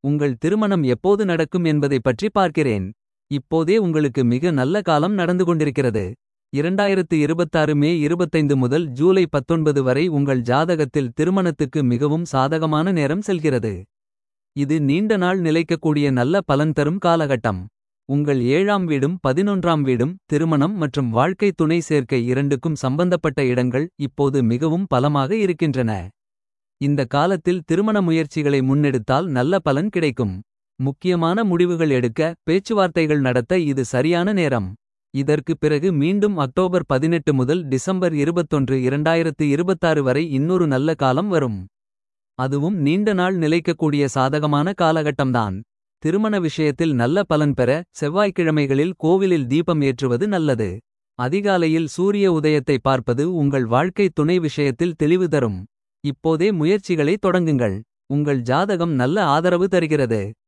உங்கள் திருமணம் எப்போது நடக்கும் என்பதைப் பற்றி பார்க்கிறேன். இப்போதே உங்களுக்கு மிக நல்ல காலம் நடந்து கொண்டிருக்கிறது. 2026 மே 25 முதல் ஜூலை 19 வரை உங்கள் ஜாதகத்தில் திருமணத்துக்கு மிகவும் சாதகமான நேரம் செல்கிறது. இது நீண்ட நாள் நிலைக்கக்கூடிய நல்ல பலன் தரும் காலகட்டம். உங்கள் ஏழாம் வீடும் பதினொன்றாம் வீடும் திருமணம் மற்றும் வாழ்க்கை துணை சேர்க்கை இரண்டுக்கும் சம்பந்தப்பட்ட இடங்கள் இப்போது மிகவும் பலமாக இருக்கின்றன. இந்த காலத்தில் திருமண முயற்சிகளை முன்னெடுத்தால் நல்ல பலன் கிடைக்கும். முக்கியமான முடிவுகள் எடுக்க பேச்சுவார்த்தைகள் நடத்த இது சரியான நேரம். இதற்கு பிறகு மீண்டும் அக்டோபர் 18 முதல் டிசம்பர் 21 2026 வரை இன்னொரு நல்ல காலம் வரும். அதுவும் நீண்ட நாள் நிலைக்கக்கூடிய சாதகமான காலகட்டம்தான். திருமண விஷயத்தில் நல்ல பலன் பெற செவ்வாய்க்கிழமைகளில் கோவிலில் தீபம் ஏற்றுவது நல்லது. அதிகாலையில் சூரிய உதயத்தை பார்ப்பது உங்கள் வாழ்க்கை துணை விஷயத்தில் தெளிவு தரும். இப்போதே முயற்சிகளை தொடங்குங்கள். உங்கள் ஜாதகம் நல்ல ஆதரவு தருகிறது.